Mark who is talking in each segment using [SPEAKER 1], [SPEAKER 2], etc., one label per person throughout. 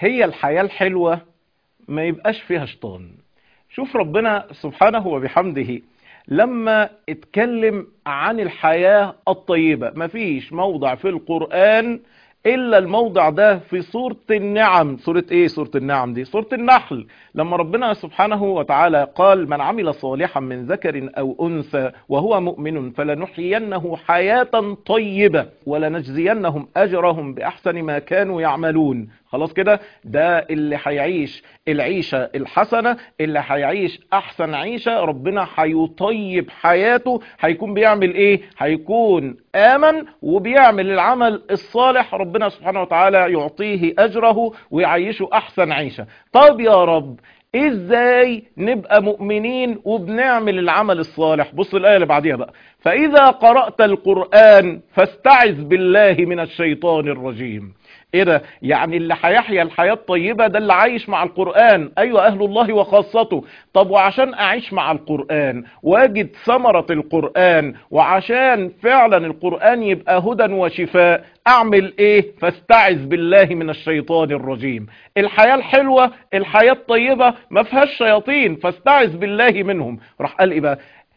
[SPEAKER 1] هي الحياة الحلوة ما يبقاش فيها شيطان شوف ربنا سبحانه وبحمده لما اتكلم عن الحياة الطيبة مفيش موضع في القرآن إلا الموضع ده في سورة النعم سورة إيه سورة النعم دي سورة النحل لما ربنا سبحانه وتعالى قال من عمل صالحا من ذكر أو أنثى وهو مؤمن فلنحيينه حياة طيبة ولنجزينهم أجرهم بأحسن ما كانوا يعملون خلاص كده ده اللي هيعيش العيشة الحسنة اللي هيعيش احسن عيشة ربنا هيطيب حياته هيكون بيعمل ايه هيكون امن وبيعمل العمل الصالح ربنا سبحانه وتعالى يعطيه اجره ويعيشه احسن عيشة طب يا رب ازاي نبقى مؤمنين وبنعمل العمل الصالح بص الايه اللي بعديها بقى فاذا قرأت القرآن فاستعذ بالله من الشيطان الرجيم ايه ده يعني اللي هيحيا الحياة الطيبة ده اللي عايش مع القرآن ايوه اهل الله وخاصته طب وعشان اعيش مع القرآن واجد ثمرة القرآن وعشان فعلا القرآن يبقى هدى وشفاء اعمل ايه فاستعذ بالله من الشيطان الرجيم الحياة الحلوة الحياة الطيبة ما فيهاش شياطين فاستعذ بالله منهم راح قال ايه بقى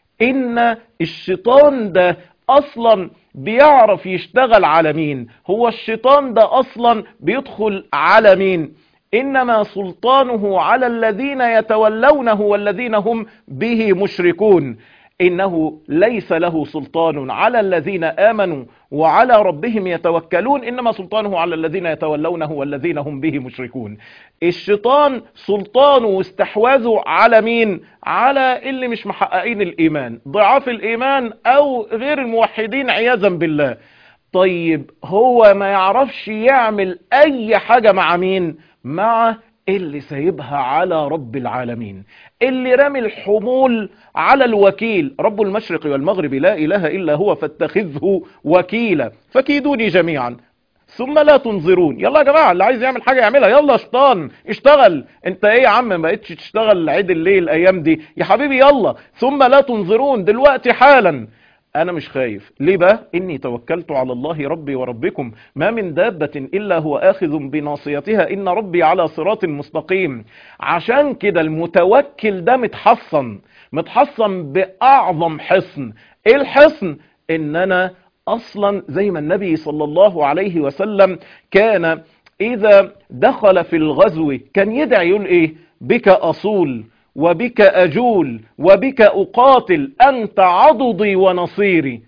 [SPEAKER 1] ان الشيطان ده اصلا بيعرف يشتغل على مين هو الشيطان ده اصلا بيدخل على مين انما سلطانه على الذين يتولونه والذين هم به مشركون انه ليس له سلطان على الذين امنوا وعلى ربهم يتوكلون انما سلطانه على الذين يتولونه والذين هم به مشركون الشيطان سلطانه واستحواذه على مين على اللي مش محققين الايمان ضعاف الايمان او غير الموحدين عياذا بالله طيب هو ما يعرفش يعمل اي حاجة مع مين مع اللي سايبها على رب العالمين اللي رمي الحمول على الوكيل رب المشرق والمغرب لا اله الا هو فاتخذه وكيلا فكيدوني جميعا ثم لا تنظرون يلا يا جماعة اللي عايز يعمل حاجة يعملها يلا شطان اشتغل انت ايه يا عم ما بقتش تشتغل عيد الليل الايام دي يا حبيبي يلا ثم لا تنظرون دلوقتي حالا انا مش خايف ليه بقى اني توكلت على الله ربي وربكم ما من دابة الا هو اخذ بناصيتها ان ربي على صراط مستقيم عشان كده المتوكل ده متحصن متحصن باعظم حصن ايه الحصن ان انا اصلا زي ما النبي صلى الله عليه وسلم كان اذا دخل في الغزو كان يدعي يقول ايه بك اصول وبك أجول وبك أقاتل أنت عضدي ونصيري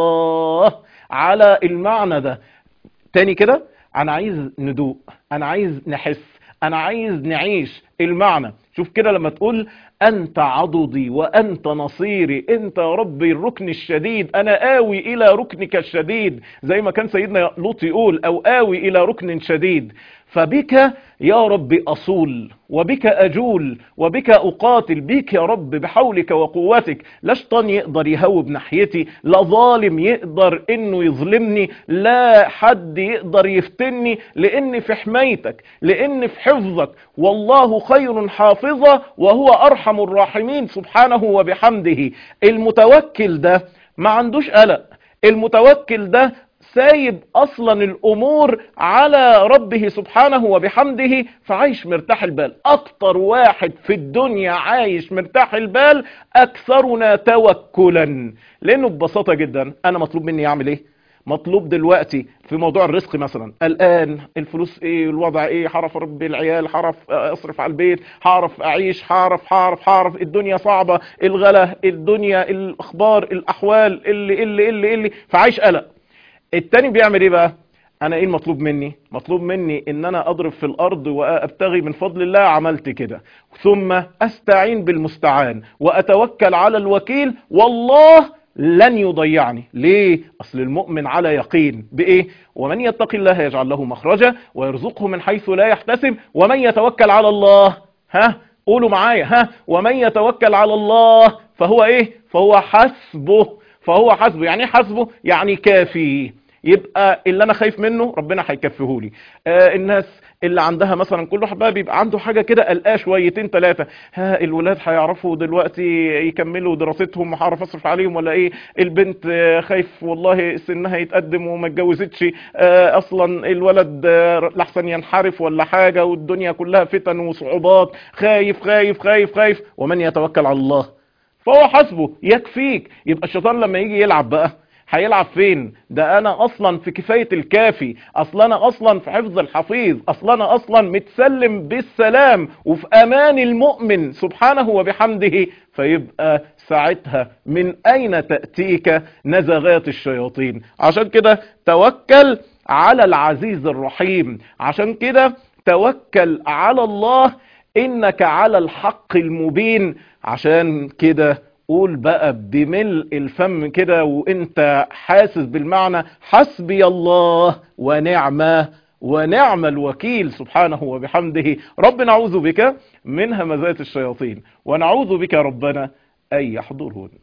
[SPEAKER 1] الله على المعنى ده تاني كده أنا عايز ندوق أنا عايز نحس أنا عايز نعيش المعنى شوف كده لما تقول أنت عضدي وأنت نصيري أنت يا ربي الركن الشديد أنا آوي إلى ركنك الشديد زي ما كان سيدنا لوط يقول أو آوي إلى ركن شديد فبك يا رب أصول وبك أجول وبك أقاتل بك يا رب بحولك وقوتك لا شيطان يقدر يهوب ناحيتي لا ظالم يقدر انه يظلمني لا حد يقدر يفتني لان في حمايتك لان في حفظك والله خير حافظة وهو ارحم الراحمين سبحانه وبحمده المتوكل ده ما عندوش قلق المتوكل ده سايب اصلا الامور على ربه سبحانه وبحمده فعايش مرتاح البال اكتر واحد في الدنيا عايش مرتاح البال اكثرنا توكلا لانه ببساطة جدا انا مطلوب مني اعمل ايه مطلوب دلوقتي في موضوع الرزق مثلا الان الفلوس ايه الوضع ايه حرف ربي العيال حرف اصرف على البيت حرف اعيش حرف حرف حرف الدنيا صعبة الغلا الدنيا الاخبار الاحوال اللي اللي اللي اللي فعايش قلق التاني بيعمل ايه بقى انا ايه المطلوب مني مطلوب مني ان انا اضرب في الارض وابتغي من فضل الله عملت كده ثم استعين بالمستعان واتوكل على الوكيل والله لن يضيعني ليه اصل المؤمن على يقين بايه ومن يتق الله يجعل له مخرجا ويرزقه من حيث لا يحتسب ومن يتوكل على الله ها قولوا معايا ها ومن يتوكل على الله فهو ايه فهو حسبه فهو حسبه يعني ايه حسبه يعني كافي يبقى اللي انا خايف منه ربنا هيكفيهولي آه الناس اللي عندها مثلا كل واحد بقى بيبقى عنده حاجه كده قلقاه شويتين ثلاثه ها الولاد هيعرفوا دلوقتي يكملوا دراستهم وهعرف اصرف عليهم ولا ايه البنت آه، خايف والله سنها يتقدم وما اتجوزتش آه، اصلا الولد آه، لحسن ينحرف ولا حاجه والدنيا كلها فتن وصعوبات خايف خايف خايف خايف ومن يتوكل على الله فهو حسبه يكفيك يبقى الشيطان لما يجي يلعب بقى هيلعب فين ده انا اصلا في كفاية الكافي اصلا انا اصلا في حفظ الحفيظ اصلا انا اصلا متسلم بالسلام وفي امان المؤمن سبحانه وبحمده فيبقى ساعتها من اين تأتيك نزغات الشياطين عشان كده توكل على العزيز الرحيم عشان كده توكل على الله انك على الحق المبين عشان كده قول بقى بملء الفم كده وانت حاسس بالمعنى حسبي الله ونعمه ونعم الوكيل سبحانه وبحمده رب نعوذ بك من همزات الشياطين ونعوذ بك ربنا أن يحضرون